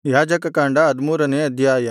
ಯಾಜಕಕಾಂಡ ಹದಿಮೂರನೇ ಅಧ್ಯಾಯ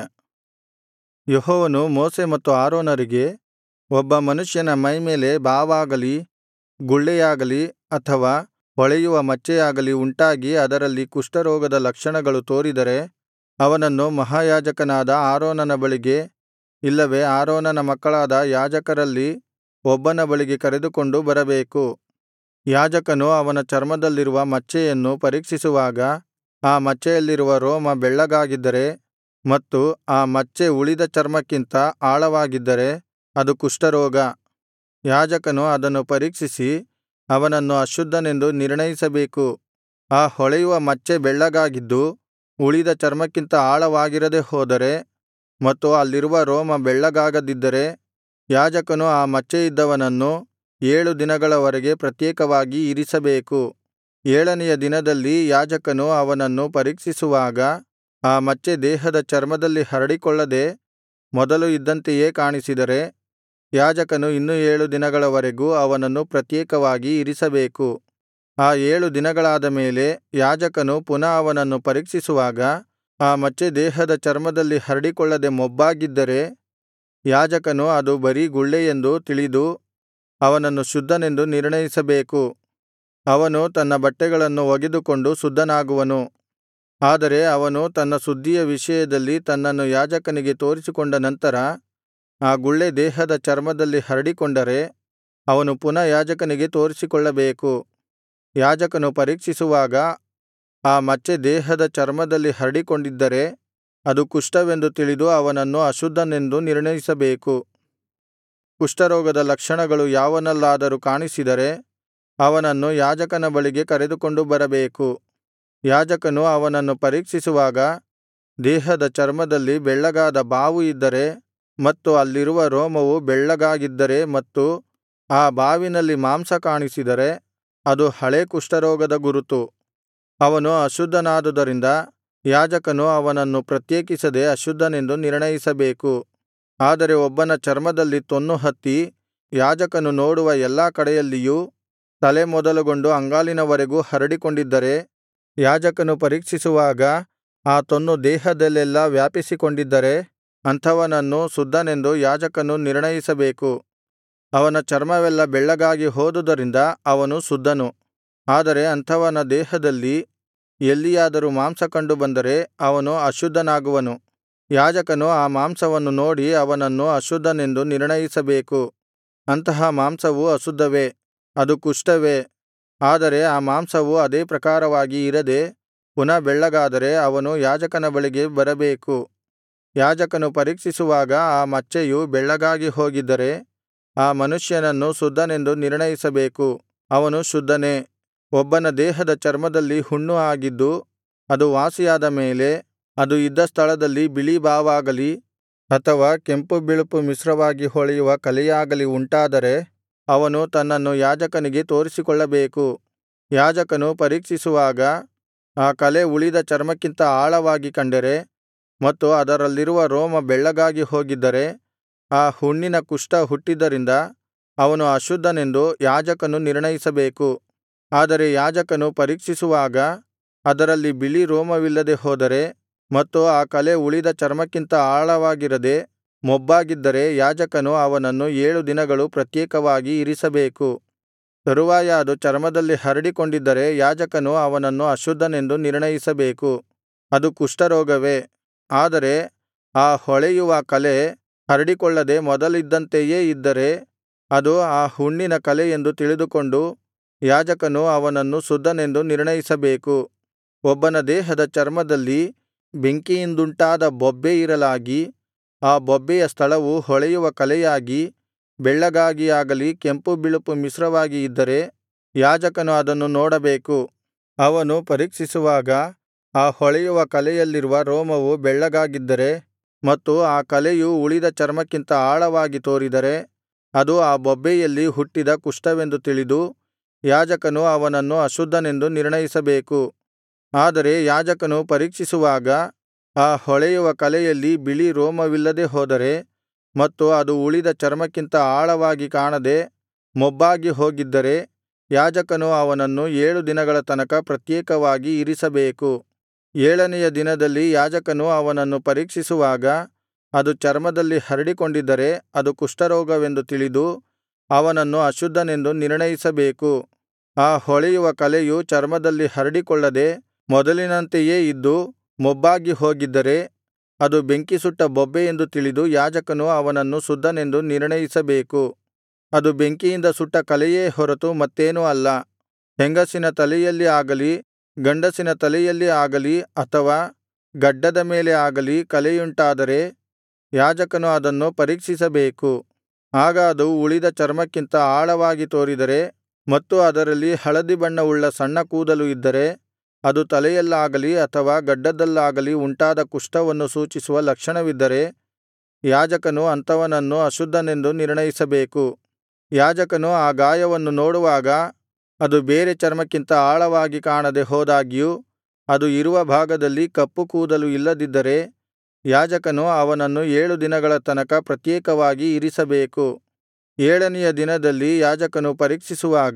ಯೆಹೋವನು ಮೋಶೆ ಮತ್ತು ಆರೋನರಿಗೆ ಒಬ್ಬ ಮನುಷ್ಯನ ಮೈಮೇಲೆ ಬಾವಾಗಲಿ ಗುಳ್ಳೆಯಾಗಲಿ ಅಥವಾ ಹೊಳೆಯುವ ಮಚ್ಚೆಯಾಗಲಿ ಉಂಟಾಗಿ ಅದರಲ್ಲಿ ಕುಷ್ಠರೋಗದ ಲಕ್ಷಣಗಳು ತೋರಿದರೆ ಅವನನ್ನು ಮಹಾಯಾಜಕನಾದ ಆರೋನನ ಬಳಿಗೆ ಇಲ್ಲವೆ ಆರೋನನ ಮಕ್ಕಳಾದ ಯಾಜಕರಲ್ಲಿ ಒಬ್ಬನ ಬಳಿಗೆ ಕರೆದುಕೊಂಡು ಬರಬೇಕು ಯಾಜಕನು ಅವನ ಚರ್ಮದಲ್ಲಿರುವ ಮಚ್ಚೆಯನ್ನು ಪರೀಕ್ಷಿಸುವಾಗ ಆ ಮಚ್ಚೆಯಲ್ಲಿರುವ ರೋಮ ಬೆಳ್ಳಗಾಗಿದ್ದರೆ ಮತ್ತು ಆ ಮಚ್ಚೆ ಉಳಿದ ಚರ್ಮಕ್ಕಿಂತ ಆಳವಾಗಿದ್ದರೆ ಅದು ಕುಷ್ಠರೋಗ ಯಾಜಕನು ಅದನ್ನು ಪರೀಕ್ಷಿಸಿ ಅವನನ್ನು ಅಶುದ್ಧನೆಂದು ನಿರ್ಣಯಿಸಬೇಕು ಆ ಹೊಳೆಯುವ ಮಚ್ಚೆ ಬೆಳ್ಳಗಾಗಿದ್ದು ಉಳಿದ ಚರ್ಮಕ್ಕಿಂತ ಆಳವಾಗಿರದೆ ಹೋದರೆ ಮತ್ತು ಅಲ್ಲಿರುವ ರೋಮ ಬೆಳ್ಳಗಾಗದಿದ್ದರೆ ಯಾಜಕನು ಆ ಮಚ್ಚೆಯಿದ್ದವನನ್ನು ಏಳು ದಿನಗಳವರೆಗೆ ಪ್ರತ್ಯೇಕವಾಗಿ ಇರಿಸಬೇಕು ಏಳನೆಯ ದಿನದಲ್ಲಿ ಯಾಜಕನು ಅವನನ್ನು ಪರೀಕ್ಷಿಸುವಾಗ ಆ ಮಚ್ಚೆ ದೇಹದ ಚರ್ಮದಲ್ಲಿ ಹರಡಿಕೊಳ್ಳದೆ ಮೊದಲು ಇದ್ದಂತೆಯೇ ಕಾಣಿಸಿದರೆ ಯಾಜಕನು ಇನ್ನು ಏಳು ದಿನಗಳವರೆಗೂ ಅವನನ್ನು ಪ್ರತ್ಯೇಕವಾಗಿ ಇರಿಸಬೇಕು ಆ ಏಳು ದಿನಗಳಾದ ಮೇಲೆ ಯಾಜಕನು ಪುನಃ ಅವನನ್ನು ಪರೀಕ್ಷಿಸುವಾಗ ಆ ಮಚ್ಚೆ ದೇಹದ ಚರ್ಮದಲ್ಲಿ ಹರಡಿಕೊಳ್ಳದೆ ಮೊಬ್ಬಾಗಿದ್ದರೆ ಯಾಜಕನು ಅದು ಬರೀ ಗುಳ್ಳೆಯೆಂದು ತಿಳಿದು ಅವನನ್ನು ಶುದ್ಧನೆಂದು ನಿರ್ಣಯಿಸಬೇಕು ಅವನು ತನ್ನ ಬಟ್ಟೆಗಳನ್ನು ಒಗೆದುಕೊಂಡು ಶುದ್ಧನಾಗುವನು ಆದರೆ ಅವನು ತನ್ನ ಶುದ್ಧಿಯ ವಿಷಯದಲ್ಲಿ ತನ್ನನ್ನು ಯಾಜಕನಿಗೆ ತೋರಿಸಿಕೊಂಡ ನಂತರ ಆ ಗುಳ್ಳೆ ದೇಹದ ಚರ್ಮದಲ್ಲಿ ಹರಡಿಕೊಂಡರೆ ಅವನು ಪುನಃ ಯಾಜಕನಿಗೆ ತೋರಿಸಿಕೊಳ್ಳಬೇಕು ಯಾಜಕನು ಪರೀಕ್ಷಿಸುವಾಗ ಆ ಮಚ್ಚೆ ದೇಹದ ಚರ್ಮದಲ್ಲಿ ಹರಡಿಕೊಂಡಿದ್ದರೆ ಅದು ಕುಷ್ಠವೆಂದು ತಿಳಿದು ಅವನನ್ನು ಅಶುದ್ಧನೆಂದು ನಿರ್ಣಯಿಸಬೇಕು ಕುಷ್ಠರೋಗದ ಲಕ್ಷಣಗಳು ಯಾವನಲ್ಲಾದರೂ ಕಾಣಿಸಿದರೆ ಅವನನ್ನು ಯಾಜಕನ ಬಳಿಗೆ ಕರೆದುಕೊಂಡು ಬರಬೇಕು ಯಾಜಕನು ಅವನನ್ನು ಪರೀಕ್ಷಿಸುವಾಗ ದೇಹದ ಚರ್ಮದಲ್ಲಿ ಬೆಳ್ಳಗಾದ ಬಾವು ಇದ್ದರೆ ಮತ್ತು ಅಲ್ಲಿರುವ ರೋಮವು ಬೆಳ್ಳಗಾಗಿದ್ದರೆ ಮತ್ತು ಆ ಬಾವಿನಲ್ಲಿ ಮಾಂಸ ಕಾಣಿಸಿದರೆ ಅದು ಹಳೇ ಕುಷ್ಠರೋಗದ ಗುರುತು ಅವನು ಅಶುದ್ಧನಾದುದರಿಂದ ಯಾಜಕನು ಅವನನ್ನು ಪ್ರತ್ಯೇಕಿಸದೆ ಅಶುದ್ಧನೆಂದು ನಿರ್ಣಯಿಸಬೇಕು ಆದರೆ ಒಬ್ಬನ ಚರ್ಮದಲ್ಲಿ ತೊನ್ನು ಹತ್ತಿ ಯಾಜಕನು ನೋಡುವ ಎಲ್ಲಾ ಕಡೆಯಲ್ಲಿಯೂ ತಲೆ ಮೊದಲುಗೊಂಡು ಅಂಗಾಲಿನವರೆಗೂ ಹರಡಿಕೊಂಡಿದ್ದರೆ ಯಾಜಕನು ಪರೀಕ್ಷಿಸುವಾಗ ಆ ತೊನ್ನು ದೇಹದಲ್ಲೆಲ್ಲಾ ವ್ಯಾಪಿಸಿಕೊಂಡಿದ್ದರೆ ಅಂಥವನನ್ನು ಶುದ್ಧನೆಂದು ಯಾಜಕನು ನಿರ್ಣಯಿಸಬೇಕು ಅವನ ಚರ್ಮವೆಲ್ಲಾ ಬೆಳ್ಳಗಾಗಿ ಹೋದುದರಿಂದ ಅವನು ಶುದ್ಧನು ಆದರೆ ಅಂಥವನ ದೇಹದಲ್ಲಿ ಎಲ್ಲಿಯಾದರೂ ಮಾಂಸ ಕಂಡುಬಂದರೆ ಅವನು ಅಶುದ್ಧನಾಗುವನು ಯಾಜಕನು ಆ ಮಾಂಸವನ್ನು ನೋಡಿ ಅವನನ್ನು ಅಶುದ್ಧನೆಂದು ನಿರ್ಣಯಿಸಬೇಕು ಅಂತಹ ಮಾಂಸವು ಅಶುದ್ಧವೇ ಅದು ಕುಷ್ಠವೇ ಆದರೆ ಆ ಮಾಂಸವು ಅದೇ ಪ್ರಕಾರವಾಗಿ ಇರದೆ ಪುನಃ ಬೆಳ್ಳಗಾದರೆ ಅವನು ಯಾಜಕನ ಬಳಿಗೆ ಬರಬೇಕು ಯಾಜಕನು ಪರೀಕ್ಷಿಸುವಾಗ ಆ ಮಚ್ಚೆಯು ಬೆಳ್ಳಗಾಗಿ ಹೋಗಿದ್ದರೆ ಆ ಮನುಷ್ಯನನ್ನು ಶುದ್ಧನೆಂದು ನಿರ್ಣಯಿಸಬೇಕು ಅವನು ಶುದ್ಧನೇ ಒಬ್ಬನ ದೇಹದ ಚರ್ಮದಲ್ಲಿ ಹುಣ್ಣು ಆಗಿದ್ದು ಅದು ವಾಸಿಯಾದ ಮೇಲೆ ಅದು ಇದ್ದ ಸ್ಥಳದಲ್ಲಿ ಬಿಳೀ ಬಾವಾಗಲಿ ಅಥವಾ ಕೆಂಪು ಬಿಳುಪು ಮಿಶ್ರವಾಗಿ ಹೊಳೆಯುವ ಕಲೆಯಾಗಲಿ ಉಂಟಾದರೆ ಅವನು ತನ್ನನ್ನು ಯಾಜಕನಿಗೆ ತೋರಿಸಿಕೊಳ್ಳಬೇಕು ಯಾಜಕನು ಪರೀಕ್ಷಿಸುವಾಗ ಆ ಕಲೆ ಉಳಿದ ಚರ್ಮಕ್ಕಿಂತ ಆಳವಾಗಿ ಕಂಡರೆ ಮತ್ತು ಅದರಲ್ಲಿರುವ ರೋಮ ಬೆಳ್ಳಗಾಗಿ ಹೋಗಿದ್ದರೆ ಆ ಹುಣ್ಣಿನ ಕುಷ್ಠ ಹುಟ್ಟಿದ್ದರಿಂದ ಅವನು ಅಶುದ್ಧನೆಂದು ಯಾಜಕನು ನಿರ್ಣಯಿಸಬೇಕು ಆದರೆ ಯಾಜಕನು ಪರೀಕ್ಷಿಸುವಾಗ ಅದರಲ್ಲಿ ಬಿಳಿ ರೋಮವಿಲ್ಲದೆ ಹೋದರೆ ಮತ್ತು ಆ ಕಲೆ ಉಳಿದ ಚರ್ಮಕ್ಕಿಂತ ಆಳವಾಗಿರದೆ ಮೊಬ್ಬಾಗಿದ್ದರೆ ಯಾಜಕನು ಅವನನ್ನು ಏಳು ದಿನಗಳು ಪ್ರತ್ಯೇಕವಾಗಿ ಇರಿಸಬೇಕು ತರುವಾಯ ಅದು ಚರ್ಮದಲ್ಲಿ ಹರಡಿಕೊಂಡಿದ್ದರೆ ಯಾಜಕನು ಅವನನ್ನು ಅಶುದ್ಧನೆಂದು ನಿರ್ಣಯಿಸಬೇಕು ಅದು ಕುಷ್ಠರೋಗವೇ ಆದರೆ ಆ ಹೊಳೆಯುವ ಕಲೆ ಹರಡಿಕೊಳ್ಳದೆ ಮೊದಲಿದ್ದಂತೆಯೇ ಇದ್ದರೆ ಅದು ಆ ಹುಣ್ಣಿನ ಕಲೆ ಎಂದು ತಿಳಿದುಕೊಂಡು ಯಾಜಕನು ಅವನನ್ನು ಶುದ್ಧನೆಂದು ನಿರ್ಣಯಿಸಬೇಕು ಒಬ್ಬನ ದೇಹದ ಚರ್ಮದಲ್ಲಿ ಬೆಂಕಿಯಿಂದುಂಟಾದ ಬೊಬ್ಬೆ ಇರಲಾಗಿ ಆ ಬೊಬ್ಬೆಯ ಸ್ಥಳವು ಹೊಳೆಯುವ ಕಲೆಯಾಗಿ ಬೆಳ್ಳಗಾಗಿಯಾಗಲಿ ಕೆಂಪು ಬಿಳುಪು ಮಿಶ್ರವಾಗಿ ಇದ್ದರೆ ಯಾಜಕನು ಅದನ್ನು ನೋಡಬೇಕು ಅವನು ಪರೀಕ್ಷಿಸುವಾಗ ಆ ಹೊಳೆಯುವ ಕಲೆಯಲ್ಲಿರುವ ರೋಮವು ಬೆಳ್ಳಗಾಗಿದ್ದರೆ ಮತ್ತು ಆ ಕಲೆಯು ಉಳಿದ ಚರ್ಮಕ್ಕಿಂತ ಆಳವಾಗಿ ತೋರಿದರೆ ಅದು ಆ ಬೊಬ್ಬೆಯಲ್ಲಿ ಹುಟ್ಟಿದ ಕುಷ್ಠವೆಂದು ತಿಳಿದು ಯಾಜಕನು ಅವನನ್ನು ಅಶುದ್ಧನೆಂದು ನಿರ್ಣಯಿಸಬೇಕು ಆದರೆ ಯಾಜಕನು ಪರೀಕ್ಷಿಸುವಾಗ ಆ ಹೊಳೆಯುವ ಕಲೆಯಲ್ಲಿ ಬಿಳಿ ರೋಮವಿಲ್ಲದೆ ಹೋದರೆ ಮತ್ತು ಅದು ಉಳಿದ ಚರ್ಮಕ್ಕಿಂತ ಆಳವಾಗಿ ಕಾಣದೆ ಮೊಬ್ಬಾಗಿ ಹೋಗಿದ್ದರೆ ಯಾಜಕನು ಅವನನ್ನು ಏಳು ದಿನಗಳ ತನಕ ಪ್ರತ್ಯೇಕವಾಗಿ ಇರಿಸಬೇಕು ಏಳನೆಯ ದಿನದಲ್ಲಿ ಯಾಜಕನು ಅವನನ್ನು ಪರೀಕ್ಷಿಸುವಾಗ ಅದು ಚರ್ಮದಲ್ಲಿ ಹರಡಿಕೊಂಡಿದ್ದರೆ ಅದು ಕುಷ್ಠರೋಗವೆಂದು ತಿಳಿದು ಅವನನ್ನು ಅಶುದ್ಧನೆಂದು ನಿರ್ಣಯಿಸಬೇಕು ಆ ಹೊಳೆಯುವ ಕಲೆಯು ಚರ್ಮದಲ್ಲಿ ಹರಡಿಕೊಳ್ಳದೆ ಮೊದಲಿನಂತೆಯೇ ಇದ್ದು ಮೊಬ್ಬಾಗಿ ಹೋಗಿದ್ದರೆ ಅದು ಬೆಂಕಿಸುಟ್ಟ ಬೊಬ್ಬೆಯೆಂದು ತಿಳಿದು ಯಾಜಕನು ಅವನನ್ನು ಶುದ್ಧನೆಂದು ನಿರ್ಣಯಿಸಬೇಕು ಅದು ಬೆಂಕಿಯಿಂದ ಸುಟ್ಟ ಕಲೆಯೇ ಹೊರತು ಮತ್ತೇನೂ ಅಲ್ಲ ಹೆಂಗಸಿನ ತಲೆಯಲ್ಲಿ ಆಗಲಿ ಗಂಡಸಿನ ತಲೆಯಲ್ಲಿ ಆಗಲಿ ಅಥವಾ ಗಡ್ಡದ ಮೇಲೆ ಆಗಲಿ ಕಲೆಯುಂಟಾದರೆ ಯಾಜಕನು ಅದನ್ನು ಪರೀಕ್ಷಿಸಬೇಕು ಆಗ ಅದು ಉಳಿದ ಚರ್ಮಕ್ಕಿಂತ ಆಳವಾಗಿ ತೋರಿದರೆ ಮತ್ತು ಅದರಲ್ಲಿ ಹಳದಿ ಬಣ್ಣವುಳ್ಳ ಸಣ್ಣ ಕೂದಲು ಇದ್ದರೆ ಅದು ತಲೆಯಲ್ಲಾಗಲಿ ಅಥವಾ ಗಡ್ಡದಲ್ಲಾಗಲಿ ಉಂಟಾದ ಕುಷ್ಠವನ್ನು ಸೂಚಿಸುವ ಲಕ್ಷಣವಿದ್ದರೆ ಯಾಜಕನು ಅಂಥವನನ್ನು ಅಶುದ್ಧನೆಂದು ನಿರ್ಣಯಿಸಬೇಕು ಯಾಜಕನು ಆ ಗಾಯವನ್ನು ನೋಡುವಾಗ ಅದು ಬೇರೆ ಚರ್ಮಕ್ಕಿಂತ ಆಳವಾಗಿ ಕಾಣದೆ ಹೋದಾಗ್ಯೂ ಅದು ಇರುವ ಭಾಗದಲ್ಲಿ ಕಪ್ಪು ಕೂದಲು ಇಲ್ಲದಿದ್ದರೆ ಯಾಜಕನು ಅವನನ್ನು ಏಳು ದಿನಗಳ ತನಕ ಪ್ರತ್ಯೇಕವಾಗಿ ಇರಿಸಬೇಕು ಏಳನೆಯ ದಿನದಲ್ಲಿ ಯಾಜಕನು ಪರೀಕ್ಷಿಸುವಾಗ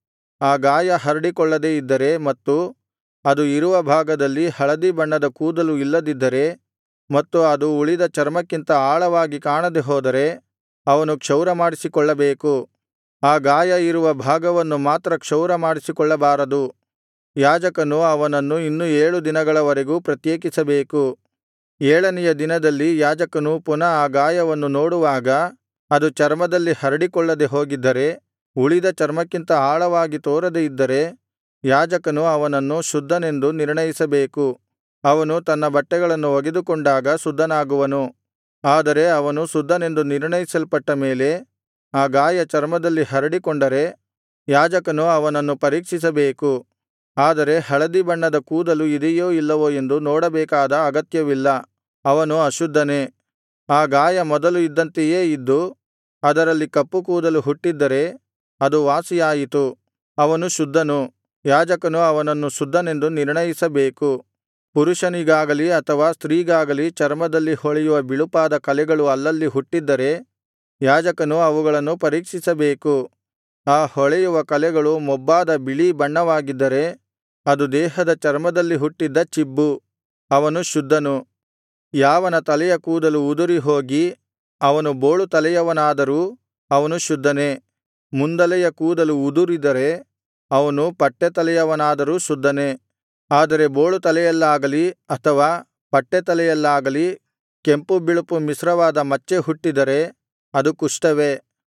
ಆ ಗಾಯ ಹರಡಿಕೊಳ್ಳದೆ ಇದ್ದರೆ ಮತ್ತು ಅದು ಇರುವ ಭಾಗದಲ್ಲಿ ಹಳದಿ ಬಣ್ಣದ ಕೂದಲು ಇಲ್ಲದಿದ್ದರೆ ಮತ್ತು ಅದು ಉಳಿದ ಚರ್ಮಕ್ಕಿಂತ ಆಳವಾಗಿ ಕಾಣದೆ ಹೋದರೆ ಅವನು ಕ್ಷೌರಮಾಡಿಸಿಕೊಳ್ಳಬೇಕು ಆ ಗಾಯ ಇರುವ ಭಾಗವನ್ನು ಮಾತ್ರ ಕ್ಷೌರಮಾಡಿಸಿಕೊಳ್ಳಬಾರದು ಯಾಜಕನು ಅವನನ್ನು ಇನ್ನು ಏಳು ದಿನಗಳವರೆಗೂ ಪ್ರತ್ಯೇಕಿಸಬೇಕು ಏಳನೆಯ ದಿನದಲ್ಲಿ ಯಾಜಕನು ಪುನಃ ಆ ಗಾಯವನ್ನು ನೋಡುವಾಗ ಅದು ಚರ್ಮದಲ್ಲಿ ಹರಡಿಕೊಳ್ಳದೆ ಹೋಗಿದ್ದರೆ ಉಳಿದ ಚರ್ಮಕ್ಕಿಂತ ಆಳವಾಗಿ ತೋರದೆ ಇದ್ದರೆ ಯಾಜಕನು ಅವನನ್ನು ಶುದ್ಧನೆಂದು ನಿರ್ಣಯಿಸಬೇಕು ಅವನು ತನ್ನ ಬಟ್ಟೆಗಳನ್ನು ಒಗೆದುಕೊಂಡಾಗ ಶುದ್ಧನಾಗುವನು ಆದರೆ ಅವನು ಶುದ್ಧನೆಂದು ನಿರ್ಣಯಿಸಲ್ಪಟ್ಟ ಮೇಲೆ ಆ ಗಾಯ ಚರ್ಮದಲ್ಲಿ ಹರಡಿಕೊಂಡರೆ ಯಾಜಕನು ಅವನನ್ನು ಪರೀಕ್ಷಿಸಬೇಕು ಆದರೆ ಹಳದಿ ಬಣ್ಣದ ಕೂದಲು ಇದೆಯೋ ಇಲ್ಲವೋ ಎಂದು ನೋಡಬೇಕಾದ ಅಗತ್ಯವಿಲ್ಲ ಅವನು ಅಶುದ್ಧನೇ ಆ ಗಾಯ ಮೊದಲು ಇದ್ದಂತೆಯೇ ಇದ್ದು ಅದರಲ್ಲಿ ಕಪ್ಪು ಕೂದಲು ಹುಟ್ಟಿದ್ದರೆ ಅದು ವಾಸಿಯಾಯಿತು ಅವನು ಶುದ್ಧನು ಯಾಜಕನು ಅವನನ್ನು ಶುದ್ಧನೆಂದು ನಿರ್ಣಯಿಸಬೇಕು ಪುರುಷನಿಗಾಗಲಿ ಅಥವಾ ಸ್ತ್ರೀಗಾಗಲಿ ಚರ್ಮದಲ್ಲಿ ಹೊಳೆಯುವ ಬಿಳುಪಾದ ಕಲೆಗಳು ಅಲ್ಲಲ್ಲಿ ಹುಟ್ಟಿದ್ದರೆ ಯಾಜಕನು ಅವುಗಳನ್ನು ಪರೀಕ್ಷಿಸಬೇಕು ಆ ಹೊಳೆಯುವ ಕಲೆಗಳು ಮೊಬ್ಬಾದ ಬಿಳೀ ಬಣ್ಣವಾಗಿದ್ದರೆ ಅದು ದೇಹದ ಚರ್ಮದಲ್ಲಿ ಹುಟ್ಟಿದ್ದ ಚಿಬ್ಬು ಅವನು ಶುದ್ಧನು ಯಾವನ ತಲೆಯ ಕೂದಲು ಉದುರಿ ಹೋಗಿ ಅವನು ಬೋಳು ತಲೆಯವನಾದರೂ ಅವನು ಶುದ್ಧನೇ ಮುಂದಲೆಯ ಕೂದಲು ಉದುರಿದರೆ ಅವನು ಪಟ್ಟೆತಲೆಯವನಾದರೂ ಶುದ್ಧನೇ ಆದರೆ ಬೋಳು ತಲೆಯಲ್ಲಾಗಲಿ ಅಥವಾ ಪಟ್ಟೆತಲೆಯಲ್ಲಾಗಲಿ ಕೆಂಪು ಬಿಳುಪು ಮಿಶ್ರವಾದ ಮಚ್ಚೆ ಹುಟ್ಟಿದರೆ ಅದು ಕುಷ್ಠವೇ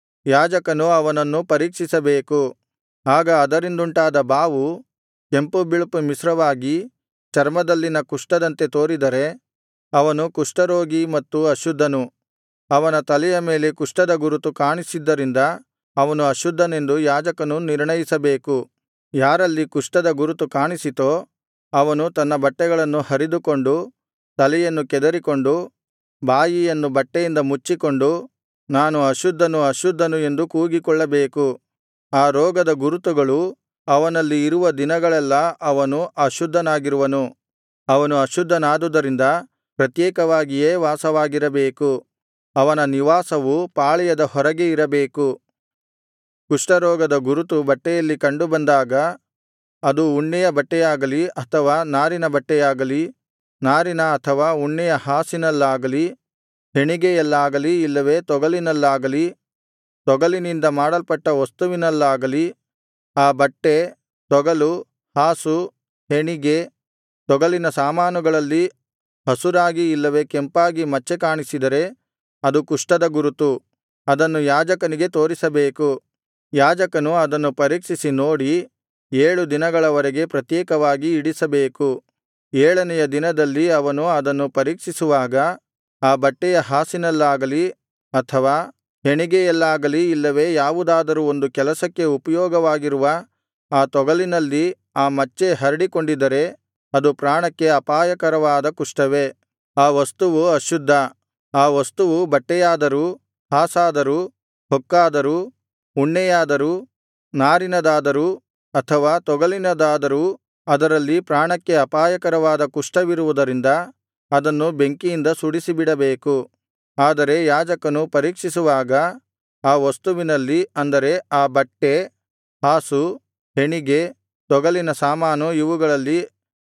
ಯಾಜಕನು ಅವನನ್ನು ಪರೀಕ್ಷಿಸಬೇಕು ಆಗ ಅದರಿಂದುಂಟಾದ ಬಾವು ಕೆಂಪು ಬಿಳುಪು ಮಿಶ್ರವಾಗಿ ಚರ್ಮದಲ್ಲಿನ ಕುಷ್ಠದಂತೆ ತೋರಿದರೆ ಅವನು ಕುಷ್ಠರೋಗಿ ಮತ್ತು ಅಶುದ್ಧನು ಅವನ ತಲೆಯ ಮೇಲೆ ಕುಷ್ಠದ ಗುರುತು ಕಾಣಿಸಿದ್ದರಿಂದ ಅವನು ಅಶುದ್ಧನೆಂದು ಯಾಜಕನು ನಿರ್ಣಯಿಸಬೇಕು ಯಾರಲ್ಲಿ ಕುಷ್ಠದ ಗುರುತು ಕಾಣಿಸಿತೋ ಅವನು ತನ್ನ ಬಟ್ಟೆಗಳನ್ನು ಹರಿದುಕೊಂಡು ತಲೆಯನ್ನು ಕೆದರಿಕೊಂಡು ಬಾಯಿಯನ್ನು ಬಟ್ಟೆಯಿಂದ ಮುಚ್ಚಿಕೊಂಡು ನಾನು ಅಶುದ್ಧನು ಅಶುದ್ಧನು ಎಂದು ಕೂಗಿಕೊಳ್ಳಬೇಕು ಆ ರೋಗದ ಗುರುತುಗಳು ಅವನಲ್ಲಿ ಇರುವ ದಿನಗಳೆಲ್ಲಾ ಅವನು ಅಶುದ್ಧನಾಗಿರುವನು ಅವನು ಅಶುದ್ಧನಾದುದರಿಂದ ಪ್ರತ್ಯೇಕವಾಗಿಯೇ ವಾಸವಾಗಿರಬೇಕು ಅವನ ನಿವಾಸವು ಪಾಳೆಯದ ಹೊರಗೆ ಇರಬೇಕು ಕುಷ್ಠರೋಗದ ಗುರುತು ಬಟ್ಟೆಯಲ್ಲಿ ಕಂಡುಬಂದಾಗ ಅದು ಉಣ್ಣೆಯ ಬಟ್ಟೆಯಾಗಲಿ ಅಥವಾ ನಾರಿನ ಬಟ್ಟೆಯಾಗಲಿ ನಾರಿನ ಅಥವಾ ಉಣ್ಣೆಯ ಹಾಸಿನಲ್ಲಾಗಲಿ ಹೆಣಿಗೆಯಲ್ಲಾಗಲಿ ಇಲ್ಲವೇ ತೊಗಲಿನಲ್ಲಾಗಲಿ ತೊಗಲಿನಿಂದ ಮಾಡಲ್ಪಟ್ಟ ವಸ್ತುವಿನಲ್ಲಾಗಲಿ ಆ ಬಟ್ಟೆ ತೊಗಲು ಹಾಸು ಹೆಣಿಗೆ ತೊಗಲಿನ ಸಾಮಾನುಗಳಲ್ಲಿ ಹಸುರಾಗಿ ಇಲ್ಲವೇ ಕೆಂಪಾಗಿ ಮಚ್ಚೆ ಕಾಣಿಸಿದರೆ ಅದು ಕುಷ್ಠದ ಗುರುತು ಅದನ್ನು ಯಾಜಕನಿಗೆ ತೋರಿಸಬೇಕು ಯಾಜಕನು ಅದನ್ನು ಪರೀಕ್ಷಿಸಿ ನೋಡಿ ಏಳು ದಿನಗಳವರೆಗೆ ಪ್ರತ್ಯೇಕವಾಗಿ ಇಡಿಸಬೇಕು ಏಳನೆಯ ದಿನದಲ್ಲಿ ಅವನು ಅದನ್ನು ಪರೀಕ್ಷಿಸುವಾಗ ಆ ಬಟ್ಟೆಯ ಹಾಸಿನಲ್ಲಾಗಲಿ ಅಥವಾ ಹೆಣಿಗೆಯಲ್ಲಾಗಲಿ ಇಲ್ಲವೇ ಯಾವುದಾದರೂ ಒಂದು ಕೆಲಸಕ್ಕೆ ಉಪಯೋಗವಾಗಿರುವ ಆ ತೊಗಲಿನಲ್ಲಿ ಆ ಮಚ್ಚೆ ಹರಡಿಕೊಂಡಿದ್ದರೆ ಅದು ಪ್ರಾಣಕ್ಕೆ ಅಪಾಯಕರವಾದ ಕುಷ್ಠವೇ ಆ ವಸ್ತುವು ಅಶುದ್ಧ ಆ ವಸ್ತುವು ಬಟ್ಟೆಯಾದರೂ ಹಾಸಾದರೂ ಹೊಕ್ಕಾದರೂ ಉಣ್ಣೆಯಾದರೂ ನಾರಿನದಾದರೂ ಅಥವಾ ತೊಗಲಿನದಾದರೂ ಅದರಲ್ಲಿ ಪ್ರಾಣಕ್ಕೆ ಅಪಾಯಕರವಾದ ಕುಷ್ಠವಿರುವುದರಿಂದ ಅದನ್ನು ಬೆಂಕಿಯಿಂದ ಸುಡಿಸಿಬಿಡಬೇಕು ಆದರೆ ಯಾಜಕನು ಪರೀಕ್ಷಿಸುವಾಗ ಆ ವಸ್ತುವಿನಲ್ಲಿ ಅಂದರೆ ಆ ಬಟ್ಟೆ ಹಾಸು ಹೆಣಿಗೆ ತೊಗಲಿನ ಸಾಮಾನು ಇವುಗಳಲ್ಲಿ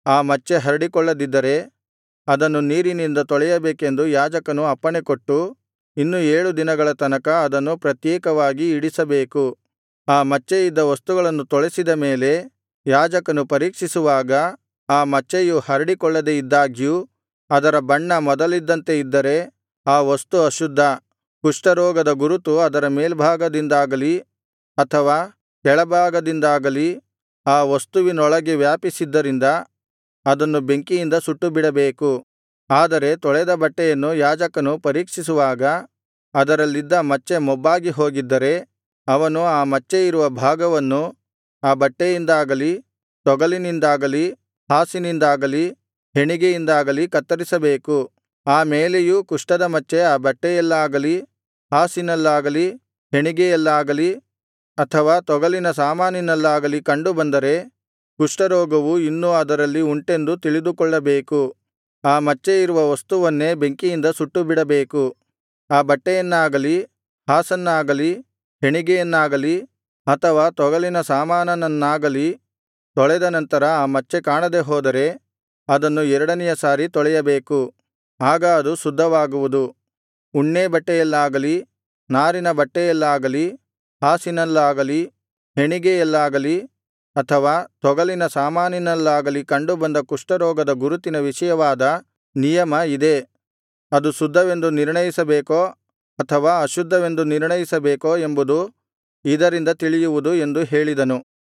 ಆ ಮಚ್ಚೆ ಹರಡಿಕೊಳ್ಳದಿದ್ದರೆ ಅದನ್ನು ನೀರಿನಿಂದ ತೊಳೆಯಬೇಕೆಂದು ಯಾಜಕನು ಅಪ್ಪಣೆಕೊಟ್ಟು ಇನ್ನು ಏಳು ದಿನಗಳ ತನಕ ಅದನ್ನು ಪ್ರತ್ಯೇಕವಾಗಿ ಇಡಿಸಬೇಕು ಆ ಮಚ್ಚೆಯಿದ್ದ ವಸ್ತುಗಳನ್ನು ತೊಳೆಸಿದ ಮೇಲೆ ಯಾಜಕನು ಪರೀಕ್ಷಿಸುವಾಗ ಆ ಮಚ್ಚೆಯು ಹರಡಿಕೊಳ್ಳದೆ ಇದ್ದಾಗ್ಯೂ ಅದರ ಬಣ್ಣ ಮೊದಲಿದ್ದಂತೆ ಇದ್ದರೆ ಆ ವಸ್ತು ಅಶುದ್ಧ ಕುಷ್ಠರೋಗದ ಗುರುತು ಅದರ ಮೇಲ್ಭಾಗದಿಂದಾಗಲಿ ಅಥವಾ ಕೆಳಭಾಗದಿಂದಾಗಲಿ ಆ ವಸ್ತುವಿನೊಳಗೆ ವ್ಯಾಪಿಸಿದ್ದರಿಂದ ಅದನ್ನು ಬೆಂಕಿಯಿಂದ ಸುಟ್ಟುಬಿಡಬೇಕು ಆದರೆ ತೊಳೆದ ಬಟ್ಟೆಯನ್ನು ಯಾಜಕನು ಪರೀಕ್ಷಿಸುವಾಗ ಅದರಲ್ಲಿದ್ದ ಮಚ್ಚೆ ಮೊಬ್ಬಾಗಿ ಹೋಗಿದ್ದರೆ ಅವನು ಆ ಮಚ್ಚೆಯಿರುವ ಭಾಗವನ್ನು ಆ ಬಟ್ಟೆಯಿಂದಾಗಲಿ ತೊಗಲಿನಿಂದಾಗಲಿ ಹಾಸಿನಿಂದಾಗಲಿ ಹೆಣಿಗೆಯಿಂದಾಗಲಿ ಕತ್ತರಿಸಬೇಕು ಆ ಮೇಲೆಯೂ ಕುಷ್ಠದ ಮಚ್ಚೆ ಆ ಬಟ್ಟೆಯಲ್ಲಾಗಲಿ ಹಾಸಿನಲ್ಲಾಗಲಿ ಹೆಣಿಗೆಯಲ್ಲಾಗಲಿ ಅಥವಾ ತೊಗಲಿನ ಸಾಮಾನಿನಲ್ಲಾಗಲಿ ಕಂಡುಬಂದರೆ ಕುಷ್ಠರೋಗವು ಇನ್ನೂ ಅದರಲ್ಲಿ ಉಂಟೆಂದು ತಿಳಿದುಕೊಳ್ಳಬೇಕು ಆ ಮಚ್ಚೆಯಿರುವ ವಸ್ತುವನ್ನೇ ಬೆಂಕಿಯಿಂದ ಸುಟ್ಟುಬಿಡಬೇಕು ಆ ಬಟ್ಟೆಯನ್ನಾಗಲಿ ಹಾಸನ್ನಾಗಲಿ ಹೆಣಿಗೆಯನ್ನಾಗಲಿ ಅಥವಾ ತೊಗಲಿನ ಸಾಮಾನನನ್ನಾಗಲಿ ತೊಳೆದ ನಂತರ ಆ ಮಚ್ಚೆ ಕಾಣದೆ ಹೋದರೆ ಅದನ್ನು ಎರಡನೆಯ ಸಾರಿ ತೊಳೆಯಬೇಕು ಆಗ ಅದು ಶುದ್ಧವಾಗುವುದು ಉಣ್ಣೇ ಬಟ್ಟೆಯಲ್ಲಾಗಲಿ ನಾರಿನ ಬಟ್ಟೆಯಲ್ಲಾಗಲಿ ಹಾಸಿನಲ್ಲಾಗಲಿ ಹೆಣಿಗೆಯಲ್ಲಾಗಲಿ ಅಥವಾ ತೊಗಲಿನ ಸಾಮಾನಿನಲ್ಲಾಗಲಿ ಕಂಡುಬಂದ ಕುಷ್ಠರೋಗದ ಗುರುತಿನ ವಿಷಯವಾದ ನಿಯಮ ಇದೇ ಅದು ಶುದ್ಧವೆಂದು ನಿರ್ಣಯಿಸಬೇಕೋ ಅಥವಾ ಅಶುದ್ಧವೆಂದು ನಿರ್ಣಯಿಸಬೇಕೋ ಎಂಬುದು ಇದರಿಂದ ತಿಳಿಯುವುದು ಎಂದು ಹೇಳಿದನು